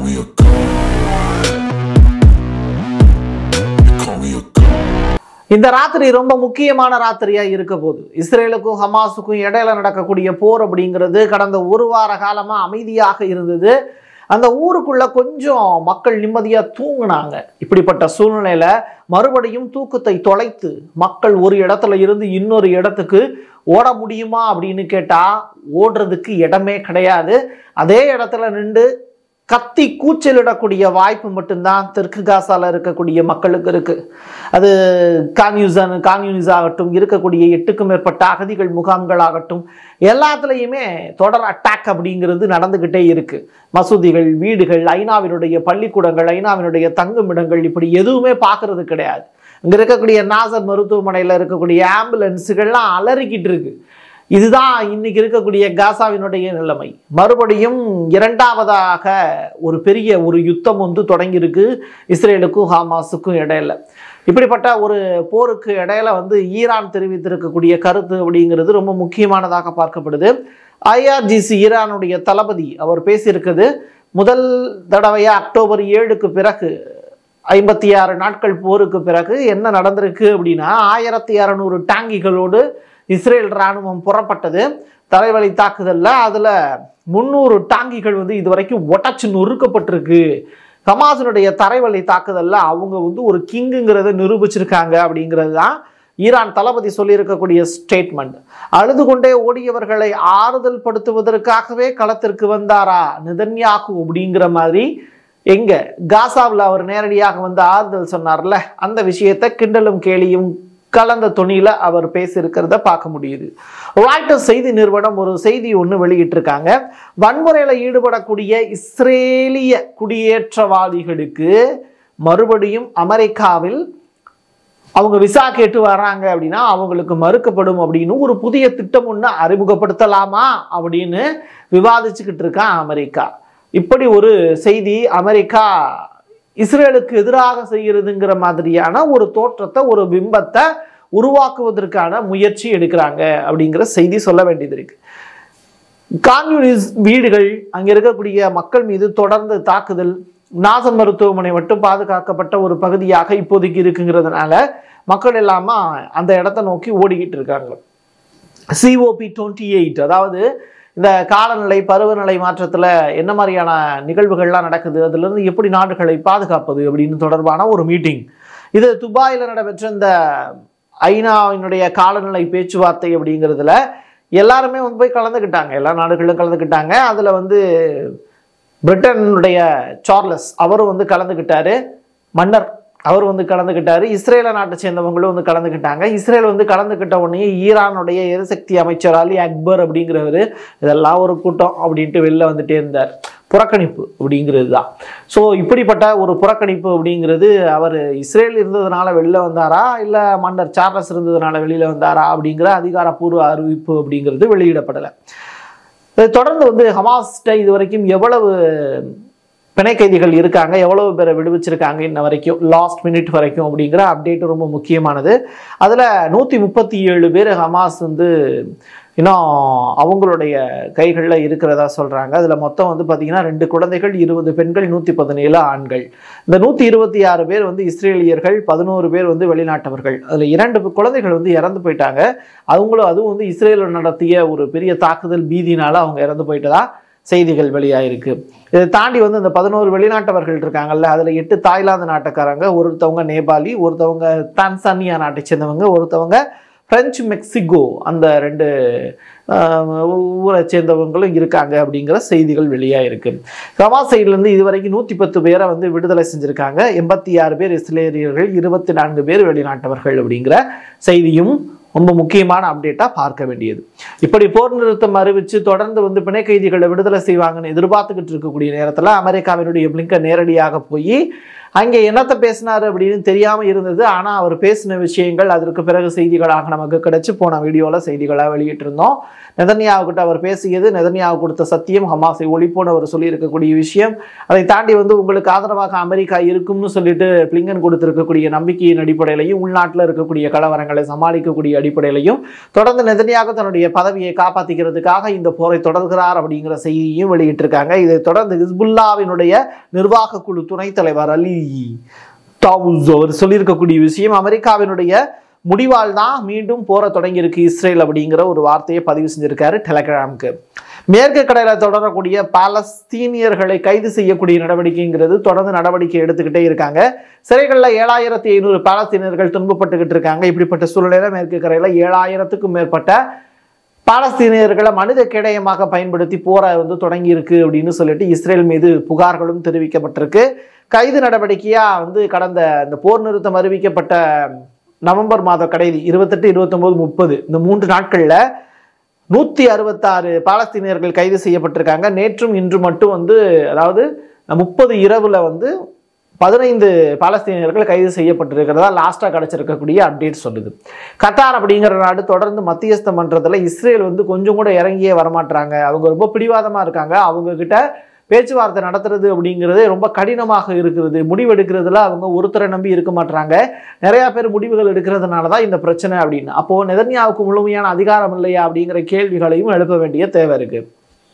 me a god. You call me a god. இந்த ராத்திரி ரொம்ப முக்கியமான ராத்திரியா இருக்க போகுது இஸ்ரேலுக்கும் ஹமாஸுக்கும் இடையில நடக்கக்கூடிய போர் அப்படிங்கிறது கடந்த ஒரு வார காலமா அமைதியாக இருந்தது அந்த ஊருக்குள்ள கொஞ்சம் மக்கள் நிம்மதியா தூங்குனாங்க இப்படிப்பட்ட சூழ்நிலையில மறுபடியும் தூக்கத்தை தொலைத்து மக்கள் ஒரு இடத்துல இருந்து இன்னொரு இடத்துக்கு ஓட முடியுமா அப்படின்னு கேட்டா ஓடுறதுக்கு இடமே கிடையாது அதே இடத்துல நின்று கத்தி கூச்சலிடக்கூடிய வாய்ப்பு மட்டும்தான் தெற்கு காசால இருக்கக்கூடிய மக்களுக்கு இருக்கு அது கான்யூசன் கான்யூனிஸ் ஆகட்டும் இருக்கக்கூடிய எட்டுக்கும் மேற்பட்ட அகதிகள் முகாம்கள் ஆகட்டும் எல்லாத்துலேயுமே தொடர் அட்டாக் அப்படிங்கிறது நடந்துக்கிட்டே இருக்கு மசூதிகள் வீடுகள் ஐநாவினுடைய பள்ளிக்கூடங்கள் ஐநாவினுடைய தங்குமிடங்கள் இப்படி எதுவுமே பார்க்கறது கிடையாது இங்கே இருக்கக்கூடிய நாசர் மருத்துவமனையில் இருக்கக்கூடிய ஆம்புலன்ஸுகள்லாம் அலறிக்கிட்டு இருக்கு இதுதான் இன்னைக்கு இருக்கக்கூடிய காசாவினுடைய நிலைமை மறுபடியும் இரண்டாவதாக ஒரு பெரிய ஒரு யுத்தம் வந்து தொடங்கியிருக்கு இஸ்ரேலுக்கும் ஹமாஸுக்கும் இடையில இப்படிப்பட்ட ஒரு போருக்கு இடையில வந்து ஈரான் தெரிவித்திருக்கக்கூடிய கருத்து அப்படிங்கிறது ரொம்ப முக்கியமானதாக பார்க்கப்படுது ஐஆர்ஜிசி ஈரானுடைய தளபதி அவர் பேசியிருக்குது முதல் தடவையா அக்டோபர் ஏழுக்கு பிறகு ஐம்பத்தி ஆறு நாட்கள் போருக்கு பிறகு என்ன நடந்திருக்கு அப்படின்னா ஆயிரத்தி இரநூறு டாங்கிகளோடு இஸ்ரேல் இராணுவம் புறப்பட்டது தலைவலி தாக்குதல்ல அதுல முந்நூறு டாங்கிகள் வந்து இதுவரைக்கும் ஒட்டச்சு நொறுக்கப்பட்டிருக்கு ஹமாஸினுடைய தரைவழி தாக்குதல்ல அவங்க வந்து ஒரு கிங்குங்கிறத நிரூபிச்சிருக்காங்க அப்படிங்கிறது தான் ஈரான் தளபதி சொல்லியிருக்கக்கூடிய ஸ்டேட்மெண்ட் அழுது கொண்டே ஓடியவர்களை ஆறுதல் படுத்துவதற்காகவே களத்திற்கு வந்தாரா நிதன்யாகு அப்படிங்கிற மாதிரி எங்க காசாவில் அவர் நேரடியாக வந்து ஆறுதல் சொன்னார்ல அந்த விஷயத்தை கிண்டலும் கேலியும் கலந்த துணியில அவர் பேசியிருக்கிறத பார்க்க முடியுது ராய்டர்ஸ் செய்தி நிறுவனம் ஒரு செய்தி ஒன்று வெளியிட்டிருக்காங்க வன்முறையில் ஈடுபடக்கூடிய இஸ்ரேலிய குடியேற்றவாதிகளுக்கு மறுபடியும் அமெரிக்காவில் அவங்க விசா கேட்டு வர்றாங்க அப்படின்னா அவங்களுக்கு மறுக்கப்படும் அப்படின்னு ஒரு புதிய திட்டம் ஒன்று அறிமுகப்படுத்தலாமா அப்படின்னு விவாதிச்சுக்கிட்டு இருக்கான் அமெரிக்கா இப்படி ஒரு செய்தி அமெரிக்கா இஸ்ரேலுக்கு எதிராக செய்கிறதுங்கிற மாதிரியான ஒரு தோற்றத்தை ஒரு பிம்பத்தை உருவாக்குவதற்கான முயற்சி எடுக்கிறாங்க அப்படிங்கிற செய்தி சொல்ல வேண்டியது இருக்கு கான்யூனிஸ்ட் வீடுகள் அங்க இருக்கக்கூடிய மக்கள் மீது தொடர்ந்து தாக்குதல் நாசம் மருத்துவமனை மட்டும் பாதுகாக்கப்பட்ட ஒரு பகுதியாக இப்போதைக்கு இருக்குங்கிறதுனால மக்கள் எல்லாமா அந்த இடத்த நோக்கி ஓடிக்கிட்டு இருக்காங்க சிஓபி டுவெண்ட்டி எயிட் அதாவது இந்த காலநிலை பருவநிலை மாற்றத்தில் என்ன மாதிரியான நிகழ்வுகள்லாம் நடக்குது அதுலேருந்து எப்படி நாடுகளை பாதுகாப்பது அப்படின்னு தொடர்பான ஒரு மீட்டிங் இது துபாயில் நடைபெற்ற இந்த ஐநாவினுடைய காலநிலை பேச்சுவார்த்தை அப்படிங்கிறதுல எல்லாருமே வந்து போய் கலந்துக்கிட்டாங்க எல்லா நாடுகளும் கலந்துக்கிட்டாங்க அதில் வந்து பிரிட்டனுடைய சார்லஸ் அவரும் வந்து கலந்துக்கிட்டாரு மன்னர் அவர் வந்து கலந்துக்கிட்டாரு இஸ்ரேல நாட்டை சேர்ந்தவங்களும் வந்து கலந்துக்கிட்டாங்க இஸ்ரேல் வந்து கலந்துக்கிட்ட உடனே ஈரானுடைய எரிசக்தி அமைச்சர் அலி அக்பர் அப்படிங்கிறவர் இதெல்லாம் ஒரு கூட்டம் அப்படின்ட்டு வெளில வந்துட்டே இருந்தார் புறக்கணிப்பு அப்படிங்கிறது தான் ஸோ இப்படிப்பட்ட ஒரு புறக்கணிப்பு அப்படிங்கிறது அவர் இஸ்ரேல் இருந்ததுனால வெளில வந்தாரா இல்லை மன்னர் சார்லஸ் இருந்ததுனால வெளியில் வந்தாரா அப்படிங்கிற அதிகாரப்பூர்வ அறிவிப்பு அப்படிங்கிறது வெளியிடப்படலை இதை தொடர்ந்து வந்து ஹமாஸ்ட இது வரைக்கும் எவ்வளவு பிணை கைதிகள் இருக்காங்க எவ்வளவு பேரை விடுவிச்சிருக்காங்க இன்ன வரைக்கும் லாஸ்ட் மினிட் வரைக்கும் அப்படிங்கிற அப்டேட் ரொம்ப முக்கியமானது அதில் நூற்றி முப்பத்தி ஏழு பேர் ஹமாஸ் வந்து இன்னும் அவங்களுடைய கைகளில் இருக்கிறதா சொல்கிறாங்க அதில் மொத்தம் வந்து பார்த்திங்கன்னா ரெண்டு குழந்தைகள் இருபது பெண்கள் நூற்றி பதினேழு ஆண்கள் இந்த நூற்றி இருபத்தி ஆறு பேர் வந்து இஸ்ரேலியர்கள் பதினோரு பேர் வந்து வெளிநாட்டவர்கள் அதில் இரண்டு குழந்தைகள் வந்து இறந்து போயிட்டாங்க அவங்களும் அதுவும் வந்து இஸ்ரேல் நடத்திய ஒரு பெரிய தாக்குதல் பீதினால அவங்க இறந்து போயிட்டதா செய்திகள் வெளியாயிருக்கு இதை தாண்டி வந்து இந்த பதினோரு வெளிநாட்டவர்கள் இருக்காங்கல்ல அதில் எட்டு தாய்லாந்து நாட்டுக்காரங்க ஒருத்தவங்க நேபாளி ஒருத்தவங்க தான்சானியா நாட்டை சேர்ந்தவங்க ஒருத்தவங்க பிரெஞ்சு மெக்சிகோ அந்த ரெண்டு ஆஹ், ஊரை சேர்ந்தவங்களும் இருக்காங்க அப்படிங்கிற செய்திகள் வெளியாயிருக்கு ஹமாஸ் சைட்லேருந்து இதுவரைக்கும் நூற்றி பத்து பேரை வந்து விடுதலை செஞ்சுருக்காங்க எண்பத்தி ஆறு பேர் இஸ்ரேலியர்கள் இருபத்தி நான்கு பேர் வெளிநாட்டவர்கள் அப்படிங்கிற செய்தியும் ரொம்ப முக்கியமான அப்டேட்டாக பார்க்க வேண்டியது இப்படி போர் நிறுத்தம் அறிவித்து தொடர்ந்து வந்து பிணை கைதிகளை விடுதலை செய்வாங்கன்னு எதிர்பார்த்துக்கிட்டு இருக்கக்கூடிய நேரத்தில் அமெரிக்காவினுடைய பிளிங்கன் நேரடியாக போய் அங்கே என்னத்தை பேசினாரு அப்படின்னு தெரியாம இருந்தது ஆனா அவர் பேசின விஷயங்கள் அதற்கு பிறகு செய்திகளாக நமக்கு கிடைச்சு போன வீடியோல செய்திகளாக வெளியிட்டிருந்தோம் நெதன்யாவுக்கிட்ட அவர் பேசியது நெதன்யாவு கொடுத்த சத்தியம் ஹமாஸை ஒழிப்போன்னு அவர் சொல்லியிருக்கக்கூடிய விஷயம் அதை தாண்டி வந்து உங்களுக்கு ஆதரவாக அமெரிக்கா இருக்கும்னு சொல்லிட்டு பிளிங்கன் கொடுத்திருக்கக்கூடிய நம்பிக்கையின் அடிப்படையிலையும் உள்நாட்டில் இருக்கக்கூடிய கலவரங்களை சமாளிக்கக்கூடிய அடிப்படையிலையும் தொடர்ந்து நெதன்யாகு தன்னுடைய பதவியை காப்பாற்றிக்கிறதுக்காக இந்த போரை தொடர்கிறார் அப்படிங்கிற செய்தியையும் வெளியிட்டிருக்காங்க இதை தொடர்ந்து ஹிஸ்புல்லாவினுடைய நிர்வாக குழு துணைத் தலைவர் அலி தாவூஸ் அவர் சொல்லியிருக்கக்கூடிய விஷயம் அமெரிக்காவினுடைய முடிவால் தான் மீண்டும் போரை தொடங்கியிருக்கு இஸ்ரேல் அப்படிங்கிற ஒரு வார்த்தையை பதிவு செஞ்சிருக்காரு டெலகிராமுக்கு மேற்கு கடையில தொடரக்கூடிய பாலஸ்தீனியர்களை கைது செய்யக்கூடிய நடவடிக்கைங்கிறது தொடர்ந்து நடவடிக்கை எடுத்துக்கிட்டே இருக்காங்க சிறைகளில் ஏழாயிரத்தி ஐநூறு பாலஸ்தீனியர்கள் துன்பப்பட்டுக்கிட்டு இருக்காங்க இப்படிப்பட்ட சூழ்நிலையில மேற்கு கரையில ஏழாயிரத்துக்கும் மேற்பட்ட பாலஸ்தீனியர்களை மனித கேடயமாக பயன்படுத்தி போரை வந்து தொடங்கி இருக்கு அப்படின்னு சொல்லிட்டு இஸ்ரேல் மீது புகார்களும் தெரிவிக்கப்பட்டிருக்கு கைது நடவடிக்கையா வந்து கடந்த இந்த போர் நிறுத்தம் அறிவிக்கப்பட்ட நவம்பர் மாத கடைசி இருபத்தெட்டு இருபத்தொன்பது முப்பது இந்த மூன்று நாட்கள்ல நூற்றி அறுபத்தாறு பாலஸ்தீனியர்கள் கைது செய்யப்பட்டிருக்காங்க நேற்றும் இன்று மட்டும் வந்து அதாவது முப்பது இரவுல வந்து பதினைந்து பாலஸ்தீனியர்கள் கைது செய்யப்பட்டிருக்கிறதா லாஸ்ட்டாக கிடைச்சிருக்கக்கூடிய அப்டேட் சொல்லுது கத்தார் அப்படிங்கிற நாடு தொடர்ந்து மத்தியஸ்தம் பண்றதுல இஸ்ரேல் வந்து கொஞ்சம் கூட இறங்கியே வரமாட்டாங்க அவங்க ரொம்ப பிடிவாதமாக இருக்காங்க அவங்க கிட்ட பேச்சுவார்த்தை நடத்துறது அப்படிங்கிறது ரொம்ப கடினமாக இருக்கிறது முடிவெடுக்கிறதுல அவங்க ஒருத்தரை நம்பி இருக்க மாட்டாங்க நிறைய பேர் முடிவுகள் எடுக்கிறதுனால தான் இந்த பிரச்சனை அப்படின்னு அப்போ நெதன்யாவுக்கு முழுமையான அதிகாரம் இல்லையா அப்படிங்கிற கேள்விகளையும் எழுப்ப வேண்டிய தேவை இருக்கு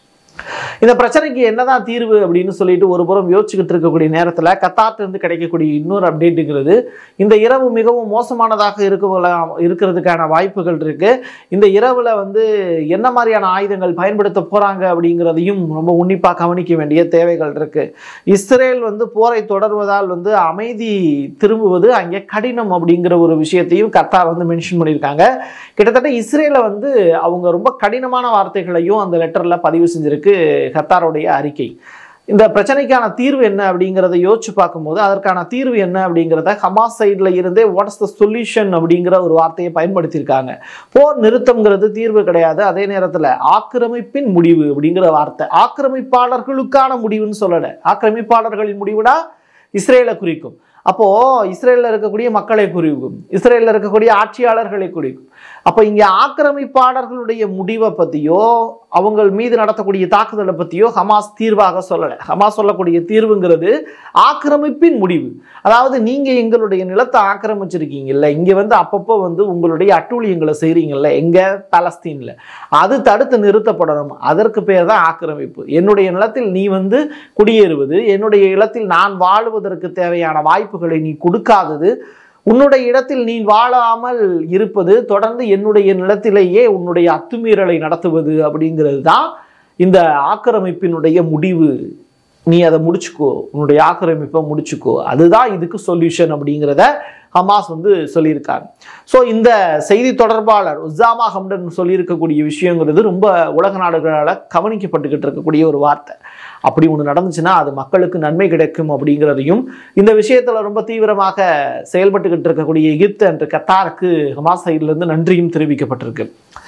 இந்த பிரச்சனைக்கு என்னதான் தீர்வு அப்படின்னு சொல்லிட்டு ஒரு புறம் யோசிச்சுக்கிட்டு இருக்கக்கூடிய நேரத்தில் கத்தார்ட்டிருந்து கிடைக்கக்கூடிய இன்னொரு அப்டேட்டுங்கிறது இந்த இரவு மிகவும் மோசமானதாக இருக்க இருக்கிறதுக்கான வாய்ப்புகள் இருக்கு இந்த இரவுல வந்து என்ன மாதிரியான ஆயுதங்கள் பயன்படுத்த போறாங்க அப்படிங்கிறதையும் ரொம்ப உன்னிப்பாக கவனிக்க வேண்டிய தேவைகள் இருக்கு இஸ்ரேல் வந்து போரை தொடர்வதால் வந்து அமைதி திரும்புவது அங்கே கடினம் அப்படிங்கிற ஒரு விஷயத்தையும் கத்தார் வந்து மென்ஷன் பண்ணியிருக்காங்க கிட்டத்தட்ட இஸ்ரேலை வந்து அவங்க ரொம்ப கடினமான வார்த்தைகளையும் அந்த லெட்டரில் பதிவு செஞ்சிருக்கு கத்தாருடைய அறிக்கை இந்த பிரச்சனைக்கான தீர்வு என்ன அப்படிங்கிறத யோசிச்சு பார்க்கும்போது அதற்கான தீர்வு என்ன அப்படிங்கிறத ஹமாஸ் சைடில் இருந்தே வாட்ஸ் த சொல்யூஷன் அப்படிங்கிற ஒரு வார்த்தையை பயன்படுத்தியிருக்காங்க போர் நிறுத்தம்ங்கிறது தீர்வு கிடையாது அதே நேரத்தில் ஆக்கிரமிப்பின் முடிவு அப்படிங்கிற வார்த்தை ஆக்கிரமிப்பாளர்களுக்கான முடிவுன்னு சொல்லலை ஆக்கிரமிப்பாளர்களின் முடிவுனா இஸ்ரேலை குறிக்கும் அப்போ இஸ்ரேலில் இருக்கக்கூடிய மக்களை குறிக்கும் இஸ்ரேலில் இருக்கக்கூடிய ஆட்சியாளர்களை குறிக்கும் அப்போ இங்கே ஆக்கிரமிப்பாளர்களுடைய முடிவை பற்றியோ அவங்க மீது நடத்தக்கூடிய தாக்குதலை பற்றியோ ஹமாஸ் தீர்வாக சொல்லலை ஹமாஸ் சொல்லக்கூடிய தீர்வுங்கிறது ஆக்கிரமிப்பின் முடிவு அதாவது நீங்கள் எங்களுடைய நிலத்தை ஆக்கிரமிச்சிருக்கீங்கல்ல இங்கே வந்து அப்பப்போ வந்து உங்களுடைய அட்டூழியங்களை செய்கிறீங்கல்ல எங்கே பலஸ்தீனில் அது தடுத்து நிறுத்தப்படணும் அதற்கு பேர் தான் ஆக்கிரமிப்பு என்னுடைய நிலத்தில் நீ வந்து குடியேறுவது என்னுடைய இடத்தில் நான் வாழுவதற்கு தேவையான வாய்ப்புகளை நீ கொடுக்காதது உன்னுடைய இடத்தில் நீ வாழாமல் இருப்பது தொடர்ந்து என்னுடைய நிலத்திலேயே உன்னுடைய அத்துமீறலை நடத்துவது அப்படிங்கிறது தான் இந்த ஆக்கிரமிப்பினுடைய முடிவு நீ அதை முடிச்சுக்கோ உன்னுடைய ஆக்கிரமிப்பை முடிச்சுக்கோ அதுதான் இதுக்கு சொல்யூஷன் அப்படிங்கிறத ஹமாஸ் வந்து சொல்லியிருக்காங்க ஸோ இந்த செய்தி தொடர்பாளர் உசாமா ஹம்டன் சொல்லியிருக்கக்கூடிய விஷயங்கிறது ரொம்ப உலக நாடுகளால் கவனிக்கப்பட்டுக்கிட்டு இருக்கக்கூடிய ஒரு வார்த்தை அப்படி ஒன்று நடந்துச்சுன்னா அது மக்களுக்கு நன்மை கிடைக்கும் அப்படிங்கிறதையும் இந்த விஷயத்தில் ரொம்ப தீவிரமாக செயல்பட்டுக்கிட்டு இருக்கக்கூடிய எகிப்து என்று கத்தாருக்கு ஹமாஸ் சைட்லேருந்து நன்றியும் தெரிவிக்கப்பட்டிருக்கு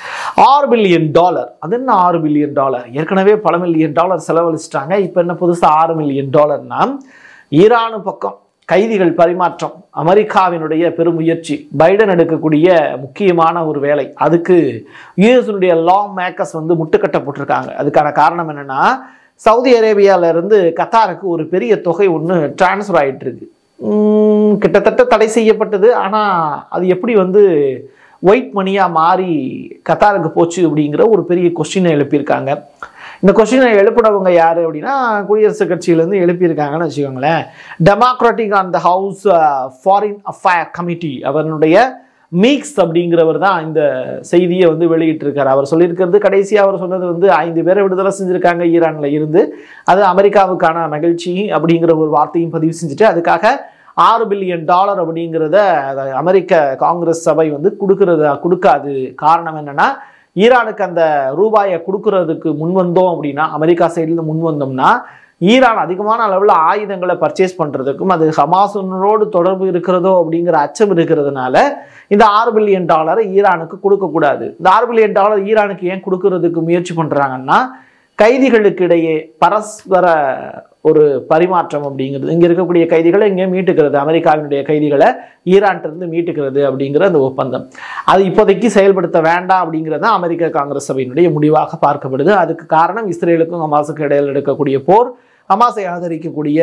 ஆறு பில்லியன் டாலர் அது என்ன ஆறு பில்லியன் டாலர் ஏற்கனவே பல மில்லியன் டாலர் செலவழிச்சிட்டாங்க இப்போ என்ன புதுசாக ஆறு மில்லியன் டாலர்னா ஈரானு பக்கம் கைதிகள் பரிமாற்றம் அமெரிக்காவினுடைய பெருமுயற்சி பைடன் எடுக்கக்கூடிய முக்கியமான ஒரு வேலை அதுக்கு யூஎஸ்னுடைய லா மேக்கர்ஸ் வந்து முட்டுக்கட்டை போட்டிருக்காங்க அதுக்கான காரணம் என்னன்னா சவுதி அரேபியால இருந்து கத்தாருக்கு ஒரு பெரிய தொகை ஒன்று டிரான்ஸ்ஃபர் ஆயிட்டு இருக்கு உம், கிட்டத்தட்ட தடை செய்யப்பட்டது ஆனால் அது எப்படி வந்து ஒயிட் மணியாக மாறி கத்தாருக்கு போச்சு அப்படிங்கிற ஒரு பெரிய கொஸ்டினை எழுப்பியிருக்காங்க இந்த கொஸ்டினை எழுப்பினவங்க யார் அப்படின்னா குடியரசுக் கட்சியிலேருந்து எழுப்பியிருக்காங்கன்னு வச்சுக்கோங்களேன் democratic on the house foreign affair committee அவருடைய மீக்ஸ் அப்படிங்கிறவர் தான் இந்த செய்தியை வந்து வெளியிட்டிருக்காரு அவர் சொல்லியிருக்கிறது கடைசியாக அவர் சொன்னது வந்து ஐந்து பேரை விடுதலை செஞ்சுருக்காங்க ஈரானில் இருந்து அது அமெரிக்காவுக்கான மகிழ்ச்சி அப்படிங்கிற ஒரு வார்த்தையும் பதிவு செஞ்சுட்டு அதுக்காக ஆறு பில்லியன் டாலர் அப்படிங்கிறத அத அமெரிக்க காங்கிரஸ் சபை வந்து கொடுக்கறத கொடுக்காது காரணம் என்னன்னா ஈரானுக்கு அந்த ரூபாயை கொடுக்கறதுக்கு முன் வந்தோம் அப்படின்னா அமெரிக்கா சைட்லேருந்து முன் வந்தோம்னா ஈரான் அதிகமான அளவில் ஆயுதங்களை பர்ச்சேஸ் பண்ணுறதுக்கும் அது ஹமாசுனரோடு தொடர்பு இருக்கிறதோ அப்படிங்கிற அச்சம் இருக்கிறதுனால இந்த ஆறு பில்லியன் டாலரை ஈரானுக்கு கொடுக்கக்கூடாது இந்த ஆறு பில்லியன் டாலர் ஈரானுக்கு ஏன் கொடுக்கறதுக்கு முயற்சி பண்ணுறாங்கன்னா கைதிகளுக்கு இடையே பரஸ்பர ஒரு பரிமாற்றம் அப்படிங்கிறது இங்கே இருக்கக்கூடிய கைதிகளை இங்கே மீட்டுக்கிறது அமெரிக்காவினுடைய கைதிகளை ஈரான்ட்டிருந்து மீட்டுக்கிறது அப்படிங்கிற அந்த ஒப்பந்தம் அது இப்போதைக்கு செயல்படுத்த வேண்டாம் அப்படிங்கிறது தான் அமெரிக்க காங்கிரஸ் சபையினுடைய முடிவாக பார்க்கப்படுது அதுக்கு காரணம் இஸ்ரேலுக்கும் ஹமாஸுக்கும் இடையில் எடுக்கக்கூடிய போர் ஹமாஸை ஆதரிக்கக்கூடிய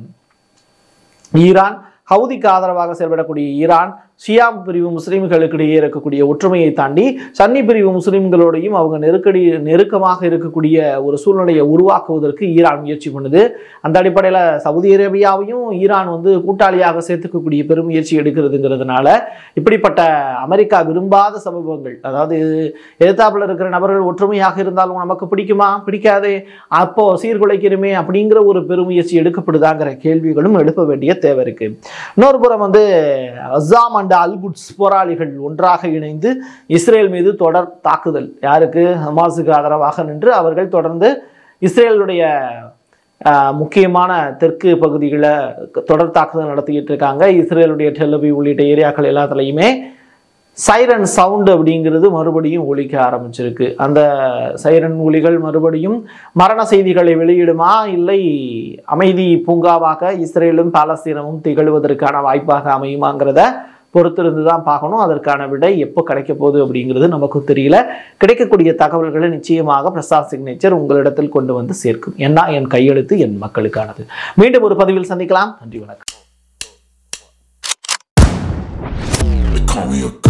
ஈரான் ஹவுதிக்கு ஆதரவாக செயல்படக்கூடிய ஈரான் ஷியாம் பிரிவு முஸ்லீம்களுக்கு இடையே இருக்கக்கூடிய ஒற்றுமையை தாண்டி சன்னி பிரிவு முஸ்லீம்களோடையும் அவங்க நெருக்கடி நெருக்கமாக இருக்கக்கூடிய ஒரு சூழ்நிலையை உருவாக்குவதற்கு ஈரான் முயற்சி பண்ணுது அந்த அடிப்படையில் சவுதி அரேபியாவையும் ஈரான் வந்து கூட்டாளியாக சேர்த்துக்கக்கூடிய பெருமுயற்சி எடுக்கிறதுங்கிறதுனால இப்படிப்பட்ட அமெரிக்கா விரும்பாத சம்பவங்கள் அதாவது எதிர்த்தாப்புல இருக்கிற நபர்கள் ஒற்றுமையாக இருந்தாலும் நமக்கு பிடிக்குமா பிடிக்காதே அப்போ சீர்குலைக்கிறோமே அப்படிங்கிற ஒரு பெருமுயற்சி எடுக்கப்படுதாங்கிற கேள்விகளும் எழுப்ப வேண்டிய தேவை இருக்கு இன்னொரு புறம் வந்து அசாம் அண்ட் அல்குட்ஸ் போராளிகள் ஒன்றாக இணைந்து இஸ்ரேல் மீது தொடர் தாக்குதல் யாருக்கு ஹமாஸுக்கு ஆதரவாக நின்று அவர்கள் தொடர்ந்து இஸ்ரேலுடைய ஆஹ், முக்கியமான தெற்கு பகுதிகளை தொடர் தாக்குதல் நடத்திக்கிட்டு இருக்காங்க இஸ்ரேலுடைய டெல்லவி உள்ளிட்ட ஏரியாக்கள் எல்லாத்துலேயுமே சைரன் சவுண்டு அப்படிங்கிறது மறுபடியும் ஒலிக்க ஆரம்பிச்சிருக்கு அந்த சைரன் ஒலிகள் மறுபடியும் மரண செய்திகளை வெளியிடுமா இல்லை அமைதி பூங்காவாக இஸ்ரேலும் பாலஸ்தீனமும் திகழ்வதற்கான வாய்ப்பாக அமையுமாங்கிறத பொறுத்திருந்து தான் பார்க்கணும் அதற்கான விடை எப்போ கிடைக்க போகுது அப்படிங்கிறது நமக்கு தெரியல கிடைக்கக்கூடிய தகவல்களை நிச்சயமாக பிரசாத் சிக்னேச்சர் உங்களிடத்தில் கொண்டு வந்து சேர்க்கும் ஏன்னா என் கையெழுத்து என் மக்களுக்கானது மீண்டும் ஒரு பதிவில் சந்திக்கலாம் நன்றி வணக்கம் They call me a